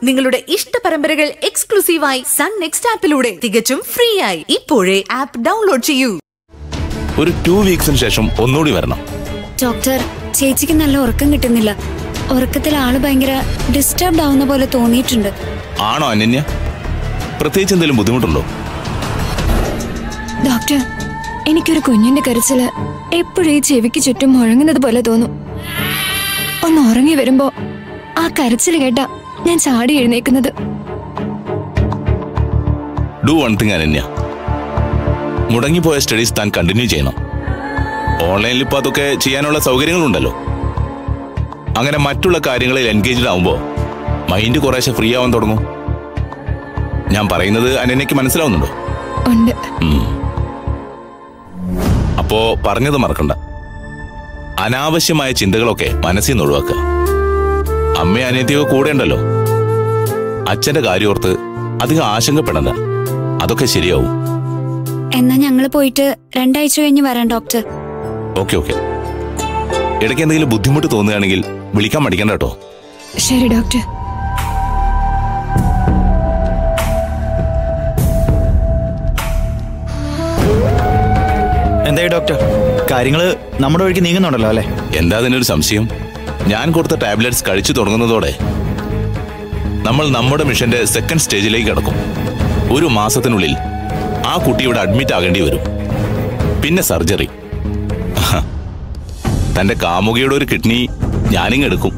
നിങ്ങളുടെ ഇഷ്ട പരമ്പരകൾ എക്സ്ക്ലൂസീവായി സൺ നെക്സ്റ്റ് ആപ്പിലൂടെ തികച്ചും ഫ്രീ ആയി ഇപ്പോഴേ ആപ്പ് ഡൗൺലോഡ് ചെയ്യൂ ഒരു ടു വീക്സിന് ശേഷം ഒന്നുകൂടി വരണം ഡോക്ടർ ചേച്ചിക്ക് നല്ല ഉറക്കം കിട്ടുന്നില്ല ഉറക്കത്തിൽ ആള് ഭയങ്കര ഡിസ്റ്റർബ്ഡ് ആവുന്ന പോലെ തോന്നിയിട്ടുണ്ട് ആണോ അനന്യ പ്രത്യേകിച്ച് എന്തെങ്കിലും ബുദ്ധിമുട്ടുണ്ടോ ഡോക്ടർ എനിക്കൊരു കുഞ്ഞിന്റെ കരച്ചില് എപ്പോഴും ഈ ചെവിക്ക് ചുറ്റും മുഴങ്ങുന്നത് പോലെ തോന്നും ഒന്ന് ഉറങ്ങി വരുമ്പോ ആ കരച്ചിൽ കേട്ട ഞാൻ ചാടി എഴുന്നേക്കുന്നത് ഡു വൺ തിങ് അനന്യ മുടങ്ങിപ്പോയ സ്റ്റഡീസ് താൻ കണ്ടിന്യൂ ചെയ്യണം ഓൺലൈനിൽ ഇപ്പൊ അതൊക്കെ ചെയ്യാനുള്ള സൗകര്യങ്ങളുണ്ടല്ലോ അങ്ങനെ മറ്റുള്ള കാര്യങ്ങളിൽ എൻഗേജ്ഡ് ആവുമ്പോ മൈൻഡ് കുറേശ്ശെ ഫ്രീ ആവാൻ തുടങ്ങും ഞാൻ പറയുന്നത് അനന്യക്ക് മനസ്സിലാവുന്നുണ്ടോ ഉണ്ട് അപ്പോ പറഞ്ഞത് മറക്കണ്ട അനാവശ്യമായ ചിന്തകളൊക്കെ മനസ്സിൽ നിന്ന് ഒഴിവാക്കുക അമ്മയും അനിയത്തിയൊക്കെ കൂടെ ഉണ്ടല്ലോ അച്ഛന്റെ കാര്യോർത്ത് അധികം ആശങ്കപ്പെടണ്ട അതൊക്കെ ശരിയാവും എന്നാ ഞങ്ങള് പോയിട്ട് രണ്ടാഴ്ച കഴിഞ്ഞ് വരാം ഡോക്ടർ ഓക്കെ ഓക്കെ ഇടയ്ക്ക് എന്തെങ്കിലും ബുദ്ധിമുട്ട് തോന്നുകയാണെങ്കിൽ വിളിക്കാൻ മടിക്കണ്ട കേട്ടോ ശരി ഡോക്ടർ എന്തായി ഡോക്ടർ കാര്യങ്ങള് നമ്മുടെ വഴിക്ക് നീങ്ങുന്നുണ്ടല്ലോ അല്ലേ എന്താ അതിനൊരു സംശയം ഞാൻ കൊടുത്ത ടാബ്ലറ്റ്സ് കഴിച്ചു തുടങ്ങുന്നതോടെ നമ്മൾ നമ്മുടെ മിഷന്റെ സെക്കൻഡ് സ്റ്റേജിലേക്ക് കടക്കും ഒരു മാസത്തിനുള്ളിൽ ആ കുട്ടി ഇവിടെ അഡ്മിറ്റ് ആകേണ്ടി വരും പിന്നെ സർജറി തന്റെ കാമുകിയുടെ ഒരു കിഡ്നി ഞാനിങ് എടുക്കും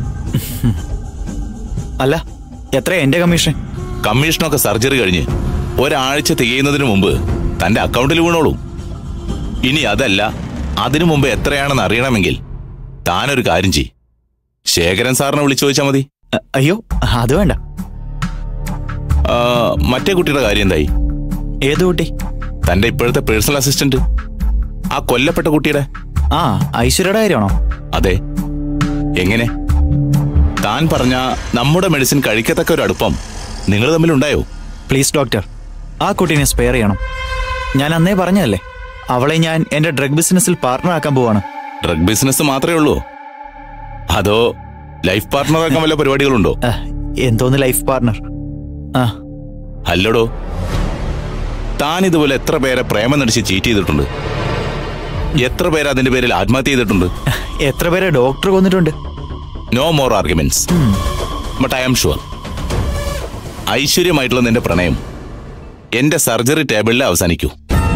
അല്ല എത്രയാ എന്റെ കമ്മീഷൻ കമ്മീഷനൊക്കെ സർജറി കഴിഞ്ഞ് ഒരാഴ്ച തികയുന്നതിന് മുമ്പ് തന്റെ അക്കൗണ്ടിൽ വീണോളും ഇനി അതല്ല അതിനു മുമ്പ് എത്രയാണെന്ന് അറിയണമെങ്കിൽ താനൊരു കാര്യം ചെയ് ശേഖരൻ സാറിനെ വിളിച്ചു ചോദിച്ചാൽ മതി അ- അയ്യോ അത് വേണ്ട ആ, മറ്റേ കുട്ടിയുടെ കാര്യം എന്തായി ഏത് കുട്ടി തന്റെ ഇപ്പോഴത്തെ പേഴ്സണൽ അസിസ്റ്റന്റ് ആ കൊല്ലപ്പെട്ട കുട്ടിയുടെ ആ ഐശ്വര്യയുടെ കാര്യമാണോ അതെ എങ്ങനെ താൻ പറഞ്ഞ നമ്മുടെ മെഡിസിൻ കഴിക്കത്തക്ക ഒരു അടുപ്പം നിങ്ങൾ തമ്മിലുണ്ടായോ പ്ലീസ് ഡോക്ടർ ആ കുട്ടീനെ സ്പെയർ ചെയ്യണം ഞാൻ അന്നേ പറഞ്ഞതല്ലേ അവളെ ഞാൻ എന്റെ ഡ്രഗ് ബിസിനസ്സിൽ പാർട്ണർ ആക്കാൻ പോവാണ് ഡ്രഗ് ബിസിനസ് മാത്രമേ ഉള്ളൂ അതോ ലൈഫ് പാർട്ട്ണർ ആക്കാൻ വല്ല പരിപാടികളുണ്ടോ അഹ്, എന്തോന്ന് ലൈഫ് പാർട്ണർ ആ അല്ലടോ താൻ ഇതുപോലെ എത്ര പേരെ പ്രേമം നടിച്ച് ചീറ്റ് ചെയ്തിട്ടുണ്ട് എത്ര പേര് അതിന്റെ പേരിൽ ആത്മഹത്യ ചെയ്തിട്ടുണ്ട് എത്ര പേരെ ഡോക്ടർ കൊന്നിട്ടുണ്ട് no more arguments but I am sure ഐശ്വര്യമായിട്ടുള്ള നിന്റെ പ്രണയം എന്റെ സർജറി ടേബിളിൽ അവസാനിക്കൂ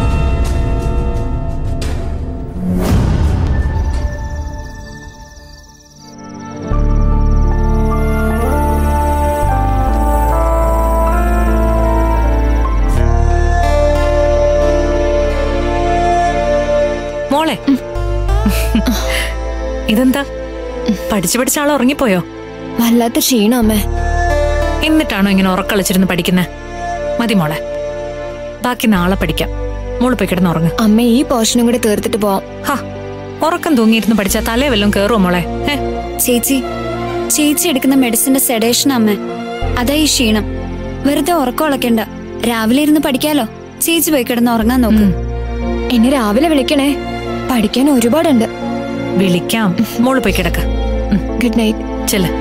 മോളെ ഇതെന്താ പഠിച്ചു പഠിച്ച ആൾ ഉറങ്ങിപ്പോയോ വല്ലാത്ത ക്ഷീണം അമ്മേ എന്നിട്ടാണോ ഇങ്ങനെ ഉറക്കളിച്ചിരുന്ന് പഠിക്കുന്നത് മതി മോളെ ബാക്കി നാളെ പഠിക്കാം മോള് പോയി കിടന്ന് ഉറങ്ങ് അമ്മ ഈ പോർഷനും കൂടി തീർത്തിട്ട് പോവാം ഹാ ഉറക്കം തൂങ്ങിയിരുന്ന് പഠിച്ചാൽ തലേ വല്ലതും കയറുമോ മോളെ ഏ ചേച്ചി ചേച്ചി എടുക്കുന്ന മെഡിസിന്റെ സെഡേഷൻ അമ്മ അതാ ഈ ക്ഷീണം വെറുതെ ഉറക്കം ഉളക്കണ്ട രാവിലെ ഇരുന്ന് പഠിക്കാലോ ചേച്ചി പോയി കിടന്ന് ഉറങ്ങാൻ നോക്ക് എന്നെ രാവിലെ വിളിക്കണേ പഠിക്കാൻ ഒരുപാടുണ്ട് വിളിക്കാം മോള് പോയി കിടക്ക ഗുഡ് നൈറ്റ് ചെല്ല്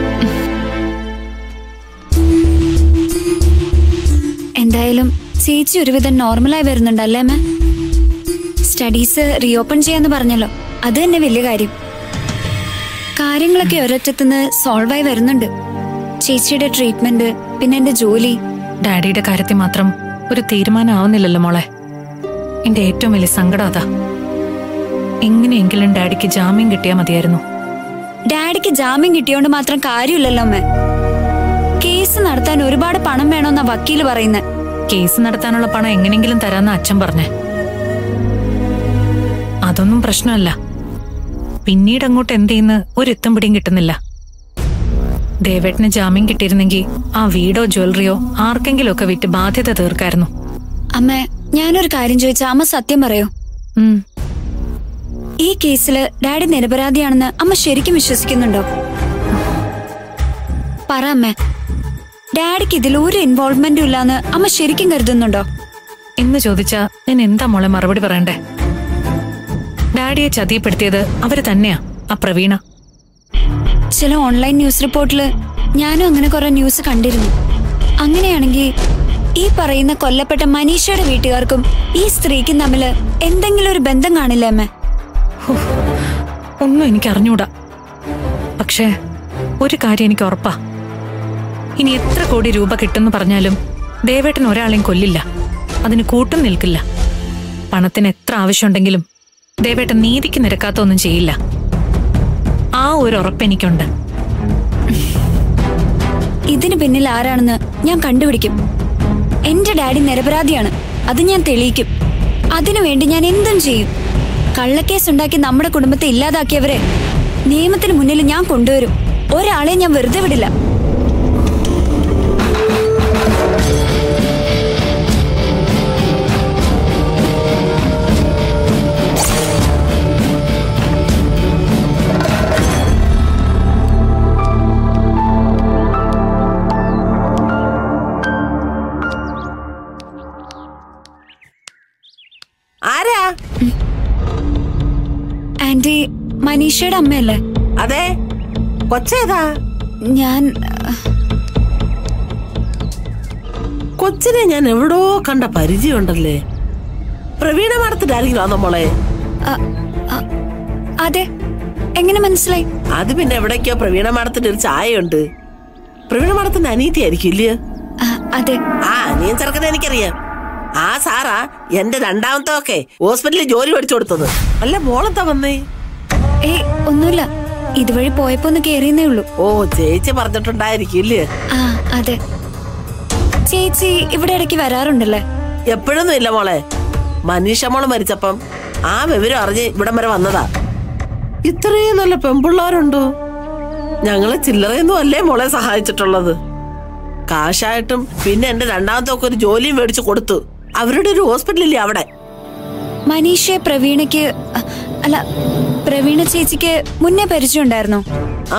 എന്തായാലും ചേച്ചി ഒരുവിധം നോർമലായി വരുന്നുണ്ടല്ലേ അമ്മ സ്റ്റഡീസ് റീഓപ്പൺ ചെയ്യാന്ന് പറഞ്ഞല്ലോ അത് തന്നെ വലിയ കാര്യം കാര്യങ്ങളൊക്കെ ഒരൊറ്റത്തുനിന്ന് സോൾവ് ആയി വരുന്നുണ്ട് ചേച്ചിയുടെ ട്രീറ്റ്മെന്റ് പിന്നെ എന്റെ ജോലി ഡാഡിയുടെ കാര്യത്തിൽ മാത്രം ഒരു തീരുമാനം ആവുന്നില്ലല്ലോ മോളെ എന്റെ ഏറ്റവും വലിയ സങ്കടം അതാ എങ്ങനെയെങ്കിലും ഡാഡിക്ക് ജാമ്യം കിട്ടിയാൽ മതിയായിരുന്നു ഡാഡിക്ക് ജാമ്യം കിട്ടിയോണ്ട് മാത്രം കാര്യമില്ലല്ലോ അമ്മ കേസ് നടത്താൻ ഒരുപാട് പണം വേണമെന്നാ വക്കീല് പറയുന്നത് കേസ് നടത്താനുള്ള പണം എങ്ങനെങ്കിലും തരാന്ന് അച്ഛൻ പറഞ്ഞേ അതൊന്നും പ്രശ്നമല്ല പിന്നീട് അങ്ങോട്ട് എന്ത് ചെയ്യുന്ന ഒരു എത്തും പിടിയും കിട്ടുന്നില്ല ദേവേട്ടന് ജാമ്യം കിട്ടിയിരുന്നെങ്കിൽ ആ വീടോ ജ്വല്ലറിയോ ആർക്കെങ്കിലും ഒക്കെ വിറ്റ് ബാധ്യത തീർക്കായിരുന്നു അമ്മ ഞാനൊരു കാര്യം ചോദിച്ചാ അമ്മ സത്യം പറയോ ഉം ഈ കേസില് ഡാഡി നിരപരാധിയാണെന്ന് അമ്മ ശരിക്കും വിശ്വസിക്കുന്നുണ്ടോ പറ അമ്മ ഡാഡിക്ക് ഇതിൽ ഒരു ഇൻവോൾവ്മെന്റും ഇല്ലാന്ന് അമ്മ ശരിക്കും കരുതുന്നുണ്ടോ എന്ന് ചോദിച്ചാ ഞാൻ എന്താ മോളെ മറുപടി പറയണ്ടേ ഡാഡിയെ ചതിയപ്പെടുത്തിയത് അവര് തന്നെയാ ആ പ്രവീണ ചില ഓൺലൈൻ ന്യൂസ് റിപ്പോർട്ടില് ഞാനും അങ്ങനെ കുറെ ന്യൂസ് കണ്ടിരുന്നു അങ്ങനെയാണെങ്കിൽ ഈ പറയുന്ന കൊല്ലപ്പെട്ട മനീഷയുടെ വീട്ടുകാർക്കും ഈ സ്ത്രീക്കും തമ്മിൽ എന്തെങ്കിലും ഒരു ബന്ധം കാണില്ലേ അമ്മേ ഒന്നും എനിക്ക് അറിഞ്ഞൂടാ പക്ഷേ ഒരു കാര്യം എനിക്ക് ഉറപ്പാ ഇനി എത്ര കോടി രൂപ കിട്ടുമെന്ന് പറഞ്ഞാലും ദേവേട്ടൻ ഒരാളെയും കൊല്ലില്ല അതിന് കൂട്ടും നിൽക്കില്ല പണത്തിന് എത്ര ആവശ്യമുണ്ടെങ്കിലും ദേവേട്ടൻ നീതിക്ക് നിരക്കാത്ത ഒന്നും ചെയ്യില്ല ആ ഒരു ഉറപ്പ് എനിക്കുണ്ട് ഇതിന് പിന്നിൽ ആരാണെന്ന് ഞാൻ കണ്ടുപിടിക്കും എന്റെ ഡാഡി നിരപരാധിയാണ് അത് ഞാൻ തെളിയിക്കും അതിനുവേണ്ടി ഞാൻ എന്തും ചെയ്യും കള്ളക്കേസ് ഉണ്ടാക്കി നമ്മുടെ കുടുംബത്തെ ഇല്ലാതാക്കിയവരെ നിയമത്തിന് മുന്നിൽ ഞാൻ കൊണ്ടുവരും ഒരാളെ ഞാൻ വെറുതെ വിടില്ല ആരാ ആന്റി മനീഷയുടെ അമ്മയല്ലേ അതെ കൊച്ചേതാ ഞാൻ കൊച്ചിനെ ഞാൻ എവിടോ കണ്ട പരിചയമുണ്ടല്ലേ പ്രവീണ മാഡത്തിന്റെ ആരെങ്കിലും ആണോ മോളെ അ, അ, അതെ എങ്ങനെ മനസ്സിലായി അത് പിന്നെ എവിടേക്കോ പ്രവീണ മാഡത്തിന്റെ ഒരു ചായയുണ്ട് പ്രവീണ മാഡത്തിന്റെ അനീതി ആയിരിക്കും ഇല്ലയോ അ, അതെ ആ അനിയൻ ചെറുക്കനെ എനിക്കറിയാം ആ സാറാ എന്റെ രണ്ടാമത്തെ ഒക്കെ ഹോസ്പിറ്റലിൽ ജോലി പഠിച്ചു കൊടുത്തത് അല്ല മോളെന്താ വന്നേ ഏ ഒന്നുമില്ല ഇതുവഴി പോയപ്പോ ഒന്ന് കേറിയെന്നേ ഉള്ളൂ ഓ ചേച്ചി പറഞ്ഞിട്ടുണ്ടായിരിക്കും ഇല്ലേ ആ അതെ ചേച്ചി ഇവിടെ ഇടയ്ക്ക് വരാറുണ്ടല്ലേ എപ്പോഴൊന്നും ഇല്ല മോളെ മനീഷ മോള് മരിച്ചപ്പം ആ വിവരം അറിഞ്ഞ് ഇവിടം വരെ വന്നതാ ഇത്രയും നല്ല പെമ്പിള്ളാരുണ്ടോ ഞങ്ങളെ ചില്ലറയൊന്നും അല്ലേ മോളെ സഹായിച്ചിട്ടുള്ളത് കാശായിട്ടും പിന്നെ എന്റെ രണ്ടാമത്തെ ഒക്കെ ഒരു ജോലിയും മേടിച്ചു കൊടുത്തു അവരുടെ ഒരു ഹോസ്പിറ്റലില്ലേ അവിടെ മനീഷയെ പ്രവീണയ്ക്ക് അ, അല്ല പ്രവീണ ചേച്ചിക്ക് മുന്നേ പരിചയം ഉണ്ടായിരുന്നോ ആ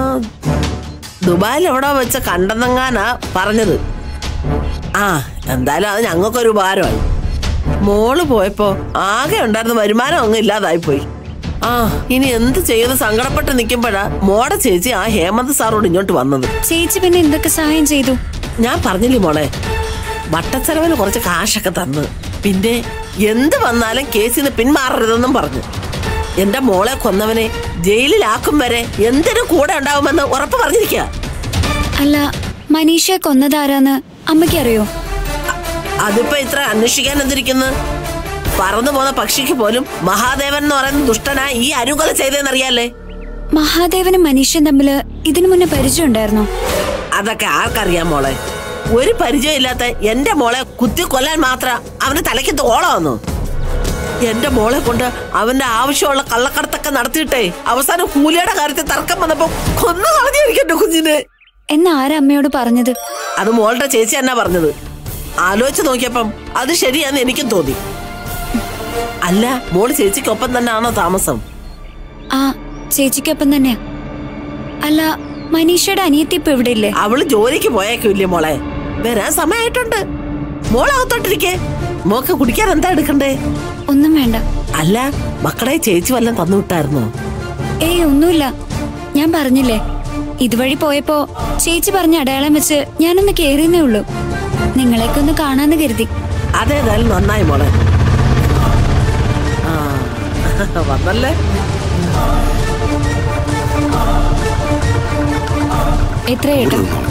ദുബായിൽ എവിടെ വെച്ച് കണ്ടെന്നെങ്ങാനാ പറഞ്ഞത് ആ എന്തായാലും അത് ഞങ്ങൾക്കൊരു ഉപകാരമായി മോള് പോയപ്പോ ആകെ ഉണ്ടായിരുന്ന വരുമാനം അങ്ങ് ഇല്ലാതായിപ്പോയി ആ ഇനി എന്ത് ചെയ്ത് സങ്കടപ്പെട്ട് നിൽക്കുമ്പോഴാ മോടെ ചേച്ചി ആ ഹേമന്ത് സാറോട് ഇങ്ങോട്ട് വന്നത് ചേച്ചി പിന്നെ എന്തൊക്കെ സഹായം ചെയ്തു ഞാൻ പറഞ്ഞില്ലേ മോളെ വട്ടച്ചെലവിന് കുറച്ച് കാശൊക്കെ തന്ന് പിന്നെ എന്ത് വന്നാലും കേസിൽ നിന്ന് പിന്മാറരുതെന്നും പറഞ്ഞു എന്റെ മോളെ കൊന്നവനെ ജയിലിലാക്കും വരെ എന്തിനും കൂടെ ഉണ്ടാവുമെന്ന് ഉറപ്പ് പറഞ്ഞിരിക്കുക അല്ല മനീഷയെ കൊന്നതാരാന്ന് അമ്മയ്ക്ക് അറിയോ അതിപ്പോ ഇത്ര അന്വേഷിക്കാൻ എന്തിരിക്കുന്നു പറന്നു പോന്ന പക്ഷിക്ക് പോലും മഹാദേവൻ എന്ന് പറയുന്ന ദുഷ്ടനാ ഈ അരുകൊല ചെയ്തതെന്നറിയാലേ മഹാദേവനും മനീഷയും തമ്മില് ഇതിനു മുന്നേ പരിചയം ഉണ്ടായിരുന്നോ അതൊക്കെ ആർക്കറിയാം മോളെ ഒരു പരിചയം ഇല്ലാത്ത എന്റെ മോളെ കുത്തി കൊല്ലാൻ മാത്രം അവന് തലയ്ക്ക് തോളാന്നു എന്റെ മോളെ കൊണ്ട് അവന്റെ ആവശ്യമുള്ള കള്ളക്കടത്തൊക്കെ നടത്തിയിട്ടേ അവസാനം കൂലിയുടെ കാര്യത്തിൽ തർക്കം വന്നപ്പോ കൊന്നു കളഞ്ഞിരിക്കും എന്റെ കുഞ്ഞിന് എന്ന് ആരാ അമ്മയോട് പറഞ്ഞത് അത് മോളുടെ ചേച്ചി എന്നാ പറഞ്ഞത് ആലോചിച്ച് നോക്കിയപ്പം അത് ശരിയാന്ന് എനിക്കും തോന്നി അല്ല മോള് ചേച്ചിക്കൊപ്പം തന്നെ ആണോ താമസം ആ ചേച്ചിക്കൊപ്പം തന്നെയാ അല്ല മനീഷയുടെ അനിയത്തി ഇപ്പൊ ഇവിടെ ഇല്ലേ അവള് ജോലിക്ക് പോയേക്കില്ലേ മോളെ വരാൻ സമയമായിട്ടുണ്ട് മോളകത്തോട്ടിരിക്കേ മോക്ക് കുടിക്കാൻ എന്താ എടുക്കണ്ടേ ഒന്നും വേണ്ട അല്ല മക്കളെ ചേച്ചി വല്ലതും തന്നു വിട്ടായിരുന്നോ ഏയ് ഒന്നുമില്ല ഞാൻ പറഞ്ഞില്ലേ ഇതുവഴി പോയപ്പോ ചേച്ചി പറഞ്ഞ അടയാളം വെച്ച് ഞാനൊന്ന് കേറിയെന്നേ ഉള്ളൂ നിങ്ങളെയൊക്കെ ഒന്ന് കാണാന്ന് കരുതി അതേതായാലും നന്നായി മോളെ ആ വന്നല്ലേ എത്ര ഏട്ടാ